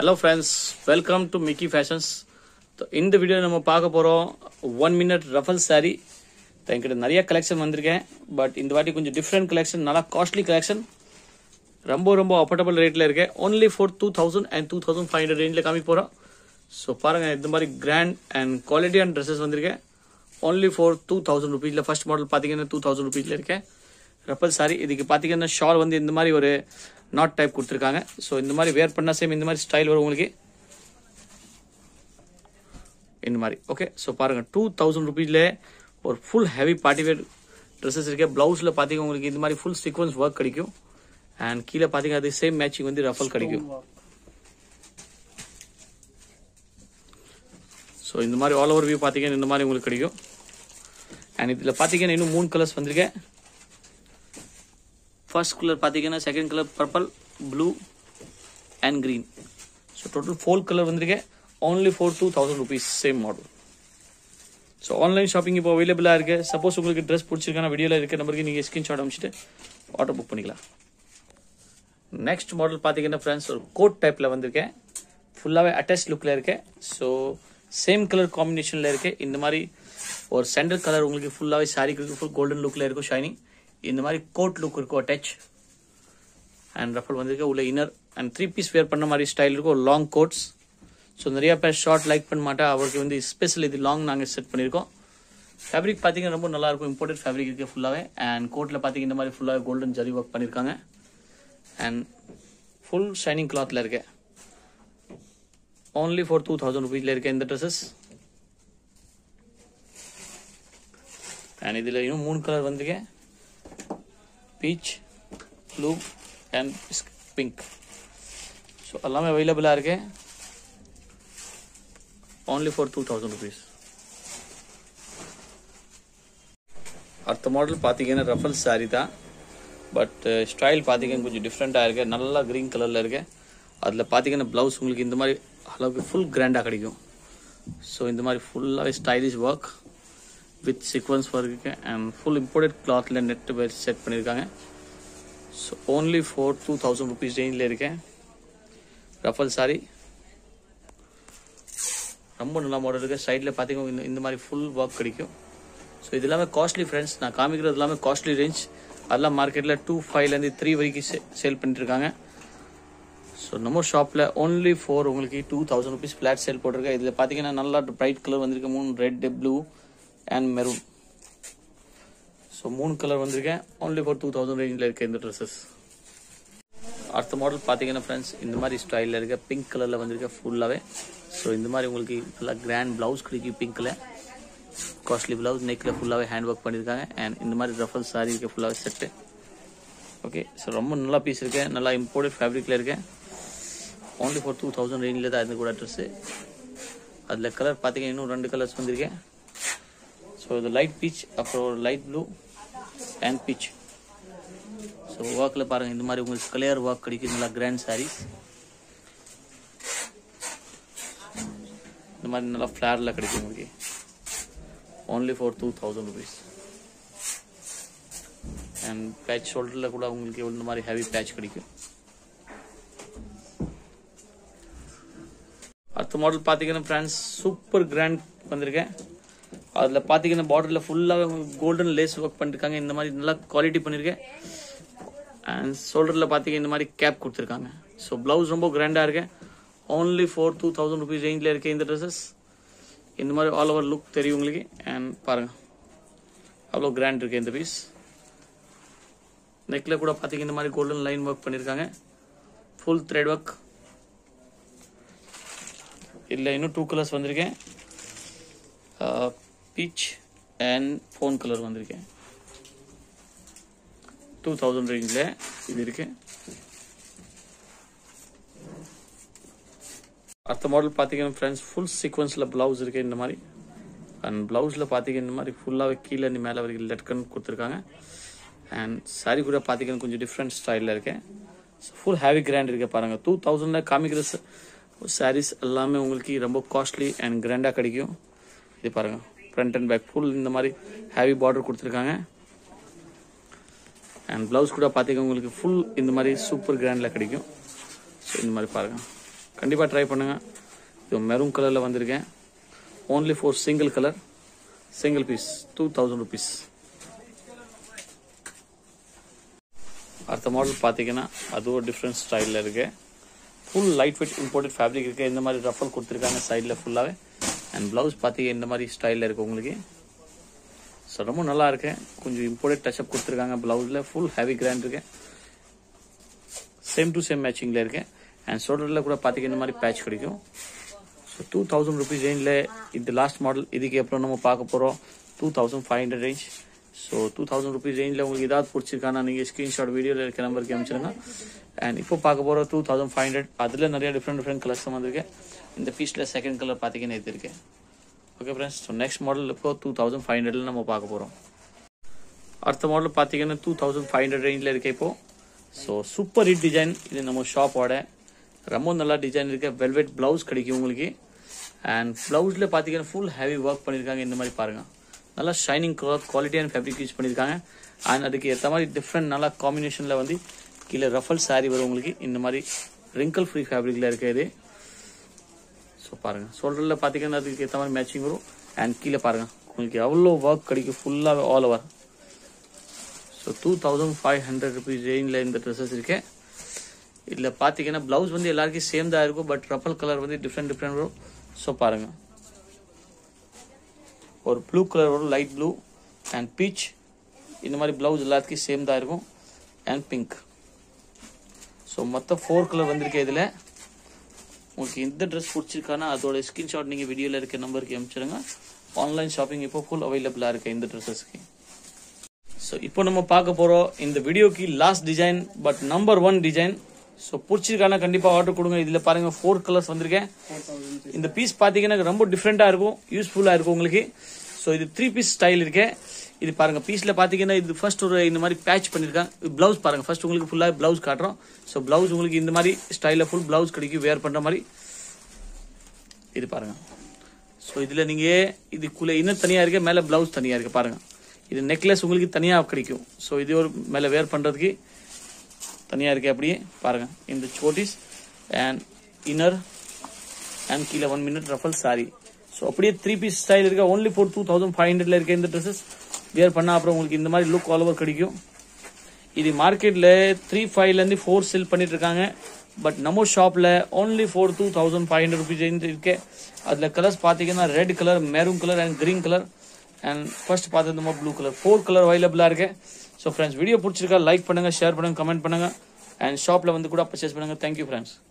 hello friends welcome to Mickey fashions இந்த video நம்ம பார்க்க போகிறோம் ஒன் மினிட் ரஃபல் saree என்கிட்ட நிறைய கலெக்ஷன் வந்திருக்கேன் பட் இந்த வாட்டி கொஞ்சம் டிஃப்ரெண்ட் கலெக்ஷன் நல்லா காஸ்ட்லி கலெக்ஷன் ரொம்ப ரொம்ப அஃபோர்டபுள் ரேட்டில் இருக்கு only four two thousand and two thousand five hundred ரேஞ்சில் காமிக்க போகிறோம் ஸோ பாருங்கள் இந்த மாதிரி கிராண்ட் அண்ட் குவாலிட்டியான ட்ரெஸ்ஸஸ் வந்திருக்கேன் ஒன்லி ஃபோர் டூ தௌசண்ட் ருபீஸில் ஃபர்ஸ்ட் மாடல் பார்த்தீங்கன்னா டூ தௌசண்ட் ருபீஸில் இருக்கேன் ரப்பல் சாரி இதுக்கு பார்த்தீங்கன்னா ஷால் வந்து இந்த மாதிரி ஒரு நாட் டைப் கொடுத்துருக்காங்க ஸோ இந்த மாதிரி வேர் பண்ணால் சேம் இந்த மாதிரி ஸ்டைல் வரும் உங்களுக்கு இந்த மாதிரி ஓகே ஸோ பாருங்கள் டூ தௌசண்ட் ருபீஸில் ஒரு full heavy party wear dresses இருக்கு ப்ளவுஸில் பார்த்தீங்க உங்களுக்கு இந்த மாதிரி ஃபுல் சீக்வன்ஸ் ஒர்க் கிடைக்கும் அண்ட் கீழே பார்த்தீங்க அது சேம் மேட்சிங் வந்து ரஃபல் கிடைக்கும் ஸோ இந்த மாதிரி ஆல் ஓவர் வியூ பார்த்தீங்கன்னா இந்த மாதிரி உங்களுக்கு கிடைக்கும் அண்ட் இதில் பார்த்தீங்கன்னா இன்னும் மூணு கலர்ஸ் வந்திருக்கேன் ஃபர்ஸ்ட் கலர் பார்த்தீங்கன்னா second colour purple blue and green so total four colour வந்திருக்கேன் only four two thousand rupees same model so online shopping இப்போ அவைலபிளாக இருக்கு சப்போஸ் உங்களுக்கு ட்ரெஸ் பிடிச்சிருக்கான வீடியோவில் இருக்க நம்பருக்கு நீங்கள் ஸ்கிரீன்ஷாட் அனுப்பிச்சிட்டு ஆர்டர் புக் பண்ணிக்கலாம் நெக்ஸ்ட் மாடல் பார்த்தீங்கன்னா ஃப்ரெண்ட்ஸ் ஒரு கோட் டைப்பில் வந்திருக்கேன் ஃபுல்லாகவே அட்டாச் லுக்கில் இருக்கேன் ஸோ சேம் கலர் காம்பினேஷனில் இருக்கு இந்த மாதிரி ஒரு சென்டர் கலர் உங்களுக்கு ஃபுல்லாகவே சாரிக்கு ஃபுல் கோல்டன் லுக்கில் இருக்கும் ஷைனிங் இந்த மாதிரி கோட் லுக் இருக்கும் அட்டாச் அண்ட் ரஃபல் வந்திருக்கு உள்ள inner and three piece wear பண்ண மாதிரி ஸ்டைல் இருக்கும் ஒரு லாங் கோட்ஸ் ஸோ நிறைய பேர் ஷார்ட் லைக் பண்ண மாட்டா அவருக்கு வந்து ஸ்பெஷல் இது லாங் நாங்கள் செட் பண்ணியிருக்கோம் ஃபேப்ரிக் பார்த்தீங்கன்னா ரொம்ப நல்லா இருக்கும் இம்போர்ட்டட் ஃபேப்ரிக் இருக்குது ஃபுல்லாகவே அண்ட் கோட்டில் பார்த்தீங்கன்னா இந்த மாதிரி ஃபுல்லாக கோல்டன் ஜரி ஒர்க் பண்ணியிருக்காங்க அண்ட் ஃபுல் ஷைனிங் கிளாத்தில் இருக்கு ஓன்லி ஃபார் டூ தௌசண்ட் ருபீஸில் இருக்க இந்த ட்ரெஸ்ஸஸ் அண்ட் இதில் இன்னும் மூணு கலர் வந்திருக்கேன் peach blue and pink so எல்லாமே அவைலபிளாக இருக்கு only for two thousand rupees அடுத்த மாடல் பார்த்தீங்கன்னா ரஃபல் சாரி தான் பட் ஸ்டைல் பார்த்தீங்கன்னா கொஞ்சம் டிஃப்ரெண்ட்டாக இருக்கு நல்லா க்ரீன் கலரில் இருக்கு அதில் பார்த்தீங்கன்னா ப்ளவுஸ் உங்களுக்கு இந்த மாதிரி அளவுக்கு ஃபுல் கிராண்டாக கிடைக்கும் ஸோ இந்த மாதிரி ஃபுல்லாகவே stylish work with sequins work and full imported கிளாத்தில் நெட் செட் பண்ணியிருக்காங்க so only four two thousand rupees ரேஞ்சில் இருக்கேன் ரஃபல் சாரி ரொம்ப நல்ல மாடல் இருக்குது சைடில் பார்த்தீங்கன்னா இந்த- இந்த மாதிரி ஃபுல் ஒர்க் கிடைக்கும் ஸோ இது எல்லாமே காஸ்ட்லி ஃப்ரெண்ட்ஸ் நான் காமிக்கிறது எல்லாமே காஸ்ட்லி ரேஞ்ச் அதெல்லாம் மார்க்கெட்டில் டூ ஃபைவ்லேருந்து த்ரீ வரைக்கும் சேல் பண்ணிட்டு இருக்காங்க ஸோ நம்ம ஷாப்பில் ஓன்லி ஃபோர் உங்களுக்கு two thousand rupees flat sale போட்டிருக்கேன் இதில் பார்த்தீங்கன்னா நல்லா பிரைட் கலர் வந்திருக்கு மூணு red blue and maroon so மூணு கலர் வந்திருக்கேன் ஓன்லி ஃபார் டூ தௌசண்ட் ரேஞ்சில் இருக்க இந்த ட்ரெஸ்ஸஸ் அடுத்த மாடல் பார்த்தீங்கன்னா ஃப்ரெண்ட்ஸ் இந்த மாதிரி ஸ்டைலில் இருக்க பிங்க் கலரில் வந்திருக்க ஃபுல்லாகவே ஸோ இந்த மாதிரி உங்களுக்கு ஃபுல்லாக கிராண்ட் ப்ளவுஸ் கிடைக்கும் பிங்க்கில் காஸ்ட்லி ப்ளவுஸ் நெக்கில் ஃபுல்லாகவே ஹேண்ட் ஒர்க் பண்ணியிருக்காங்க அண்ட் இந்த மாதிரி ரஃபல் சாரி இருக்க ஃபுல்லாகவே செட்டு ஓகே ஸோ ரொம்ப நல்லா பீஸ் இருக்கு நல்லா இம்போர்ட்டட் ஃபேப்ரிக்கில் இருக்கு ஓன்லி ஃபார் டூ தௌசண்ட் ரேஞ்சில் தான் இருந்து கூட ட்ரெஸ்ஸு அதில் கலர் பார்த்தீங்கன்னா இன்னும் ரெண்டு கலர்ஸ் வந்திருக்கேன் ஸோ இது லைட் பீச் அப்புறம் light blue and peach so ஒர்க்கில் பாருங்கள் இந்த மாதிரி உங்களுக்கு கிளியர் ஒர்க் கிடைக்கும் நல்லா கிராண்ட் சாரீஸ் இந்த மாதிரி நல்லா ஃப்ளாரில் கிடைக்கும் உங்களுக்கு only for two thousand rupees and patch ஷோல்டரில் கூட உங்களுக்கு இந்த மாதிரி ஹெவி பேட்ச் கிடைக்கும் அடுத்த மாடல் பார்த்தீங்கன்னா ஃப்ரெண்ட்ஸ் சூப்பர் கிராண்ட் வந்திருக்கேன் அதில் பார்த்தீங்கன்னா பார்டரில் ஃபுல்லாக கோல்டன் லேஸ் ஒர்க் பண்ணிருக்காங்க இந்த மாதிரி நல்லா குவாலிட்டி பண்ணியிருக்கேன் அண்ட் ஷோல்டரில் பார்த்தீங்கன்னா இந்த மாதிரி கேப் கொடுத்துருக்காங்க ஸோ ப்ளவுஸ் ரொம்ப கிராண்டாக இருக்கு only four two thousand rupees ரேஞ்சில் இருக்கு இந்த ட்ரெஸ்ஸஸ் இந்த மாதிரி ஆல் ஓவர் லுக் தெரியும் உங்களுக்கு அண்ட் பாருங்க அவ்வளோ கிராண்ட் இருக்கு இந்த பீஸ் நெக்கில் கூட பார்த்தீங்கன்னா இந்த மாதிரி கோல்டன் லைன் ஒர்க் பண்ணியிருக்காங்க ஃபுல் த்ரெட் ஒர்க் இல்லை இன்னும் டூ கலர்ஸ் வந்திருக்கேன் பீச் அண்ட் ஃபோன் கலர் வந்திருக்கேன் டூ தௌசண்ட் ரேஞ்சில் இது இருக்கு அடுத்த மாடல் பார்த்தீங்கன்னா ஃப்ரெண்ட்ஸ் ஃபுல் சீக்வன்ஸில் ப்ளவுஸ் இருக்கு இந்த மாதிரி அண்ட் ப்ளவுஸில் பார்த்தீங்கன்னா இந்த மாதிரி ஃபுல்லாகவே கீழே இருந்து மேலே வரைக்கும் லெட்கன் கொடுத்துருக்காங்க அண்ட் சாரி கூட பார்த்தீங்கன்னா கொஞ்சம் டிஃப்ரெண்ட் ஸ்டைலில் இருக்கேன் ஃபுல் ஹேவி கிராண்ட் இருக்கு பாருங்கள் டூ தௌசண்டில் காமிக்கிற சாரீஸ் எல்லாமே உங்களுக்கு ரொம்ப காஸ்ட்லி அண்ட் கிராண்டாக கிடைக்கும் இது பாருங்கள் ஃப்ரண்ட் அண்ட் பேக் ஃபுல் இந்த மாதிரி ஹேவி பார்டர் கொடுத்துருக்காங்க அண்ட் ப்ளவுஸ் கூட பார்த்தீங்கன்னா உங்களுக்கு ஃபுல் இந்த மாதிரி சூப்பர் கிராண்டில் கிடைக்கும் ஸோ இந்த மாதிரி பாருங்கள் கண்டிப்பாக ட்ரை பண்ணுங்கள் இது மெரூன் கலரில் வந்திருக்கேன் only for single colour single piece two thousand rupees அடுத்த மாடல் பார்த்தீங்கன்னா அது ஒரு டிஃப்ரெண்ட் ஸ்டைலில் இருக்கு full light weight imported fabric இருக்கு இந்த மாதிரி ரஃபல் கொடுத்துருக்காங்க சைடில் ஃபுல்லாகவே அண்ட் ப்ளவுஸ் பார்த்தீங்க இந்த மாதிரி ஸ்டைலில் இருக்கு உங்களுக்கு ஸோ ரொம்ப நல்லா இருக்கு கொஞ்சம் இம்போர்ட்டட் டச்சப் கொடுத்துருக்காங்க ப்ளவுஸில் ஃபுல் ஹெவி கிராண்ட் இருக்கு சேம் டு சேம் மேட்சிங்கில் இருக்கு அண்ட் ஷோல்டரில் கூட பார்த்தீங்கன்னா இந்த மாதிரி பேட்ச் கிடைக்கும் ஸோ டூ தௌசண்ட் ருபீஸ் ரேஞ்சில் இது லாஸ்ட் மாடல் இதுக்கு அப்புறம் நம்ம பார்க்க போகிறோம் two thousand five hundred range so two thousand rupees ரேஞ்சில் உங்களுக்கு ஏதாவது பிடிச்சிருக்கானா நீங்கள் ஸ்க்ரீன்ஷாட் வீடியோவில் இருக்க நம்பருக்கு அனுப்பிச்சிருங்க அண்ட் இப்போ பார்க்க போகிறோம் டூ தௌசண்ட் ஃபைவ் ஹண்ட்ரட் அதில் நிறைய டிஃப்ரெண்ட் டிஃப்ரெண்ட் கலர்ஸ் வந்திருக்கு இந்த பீஸில் செகண்ட் கலர் பார்த்தீங்கன்னா இது இருக்கு okay friends so next model இப்போ டூ தௌசண்ட் ஃபைவ் ஹண்ட்ரட்ல நம்ம பார்க்க போகிறோம் அடுத்த மாடல் பார்த்தீங்கன்னா டூ தௌசண்ட் ஃபைவ் ஹண்ட்ரட் ரேஞ்சில் இருக்கு இப்போ ஸோ சூப்பர் ஹிட் டிசைன் இது நம்ம ஷாப்போட ரொம்ப நல்லா டிசைன் இருக்கு வெல்வெட் பிளவுஸ் கிடைக்கும் உங்களுக்கு அண்ட் பிளவுஸில் பார்த்தீங்கன்னா ஃபுல் ஹெவி ஒர்க் பண்ணியிருக்காங்க இந்த மாதிரி பாருங்க நல்லா ஷைனிங் கிளாத் குவாலிட்டியான ஃபேப்ரிக் யூஸ் பண்ணியிருக்காங்க அண்ட் அதுக்கு ஏற்ற மாதிரி டிஃப்ரெண்ட் நல்லா காம்பினேஷனில் வந்து கீழே ரஃபல் saree வரும் உங்களுக்கு இந்த மாதிரி ரிங்கிள் ஃப்ரீ ஃபேப்ரிக்கில் இருக்கு இது ஸோ பாருங்க ஷோல்டரில் பார்த்தீங்கன்னா அதுக்கு ஏற்ற மாதிரி மேட்சிங் வரும் அண்ட் கீழே பாருங்க உங்களுக்கு எவ்வளோ ஒர்க் கிடைக்கும் ஃபுல்லாகவே all over so two thousand five hundred rupees ரேஞ்சில் இந்த ட்ரெஸ்ஸஸ் இருக்கு இதில் பார்த்தீங்கன்னா ப்ளவுஸ் வந்து எல்லாருக்கும் சேம் தான் இருக்கும் பட் ரஃபல் கலர் வந்து டிஃப்ரெண்ட் டிஃப்ரெண்ட் வரும் ஸோ பாருங்க ஒரு ப்ளூ கலர் வரும் லைட் ப்ளூ அண்ட் பீச் இந்த மாதிரி ப்ளவுஸ் எல்லாத்துக்கும் சேம் தான் இருக்கும் அண்ட் பிங்க் ஸோ மொத்தம் ஃபோர் கலர் வந்திருக்கு இதில் உங்களுக்கு எந்த ட்ரெஸ் பிடிச்சிருக்கானா அதோட ஸ்கிரீன்ஷாட் நீங்கள் வீடியோவில் இருக்க நம்பருக்கு அனுப்பிச்சிடுங்க ஆன்லைன் ஷாப்பிங் இப்போ ஃபுல் அவைலபிளாக இருக்கு இந்த ட்ரெஸ்ஸஸ்க்கு ஸோ இப்போ நம்ம பார்க்க போகிறோம் இந்த வீடியோக்கு last design but number one design so பிடிச்சிருக்கானா கண்டிப்பாக ஆர்டர் கொடுங்க இதில் பாருங்க ஃபோர் கலர்ஸ் வந்திருக்கேன் இந்த பீஸ் பார்த்தீங்கன்னா ரொம்ப டிஃப்ரெண்ட்டாக இருக்கும் யூஸ்ஃபுல்லாக இருக்கும் உங்களுக்கு ஸோ இது த்ரீ பீஸ் ஸ்டைல் இருக்கு இது பாருங்க பீஸ்ல பாத்தீங்கன்னா இது ஃபர்ஸ்ட் ஒரு இந்த மாதிரி பேட்ச் பண்ணிருக்காங்க பிளவுஸ் பாருங்க ஃபர்ஸ்ட் உங்களுக்கு ஃபுல்லா பிளவுஸ் காட்டுறோம் ஸோ பிளவுஸ் உங்களுக்கு இந்த மாதிரி ஸ்டைல ஃபுல் பிளவுஸ் கிடைக்கும் வேர் பண்ற மாதிரி இது பாருங்க ஸோ இதுல நீங்க இதுக்குள்ள இன்னும் தனியா இருக்கு மேல பிளவுஸ் தனியா இருக்கு பாருங்க இது நெக்லஸ் உங்களுக்கு தனியா கிடைக்கும் ஸோ இது ஒரு மேல வேர் பண்றதுக்கு தனியா இருக்கு அப்படியே பாருங்க இந்த சோட்டிஸ் அண்ட் இன்னர் அண்ட் கீழே one minute ruffle sari so அப்படியே த்ரீ பீஸ் ஸ்டைல் இருக்க only four two thousand five ஹண்ட்ரட்ல இருக்க இந்த ட்ரெஸ்ஸஸ் வியர் பண்ணா அப்புறம் உங்களுக்கு இந்த மாதிரி லுக் ஆல் ஓவர் கிடைக்கும் இது மார்க்கெட்ல த்ரீ ஃபைவ்ல இருந்து ஃபோர் செல் பண்ணிட்டு இருக்காங்க பட் நம்ம ஷாப்ல only four two thousand five hundred rupees இருக்கு அதுல கலர்ஸ் பாத்தீங்கன்னா red colour maroon colour and green colour and first பார்த்தது ப்ளூ கலர் ஃபோர் கலர் அவைலபிளா இருக்கு ஸோ ஃப்ரெண்ட்ஸ் வீடியோ பிடிச்சிருக்கா லைக் பண்ணுங்க ஷேர் பண்ணுங்க கமெண்ட் பண்ணுங்க அண்ட் ஷாப்ல வந்து கூட பர்ச்சேஸ் பண்ணுங்க தேங்க்யூ ஃப்ரெண்ட்ஸ்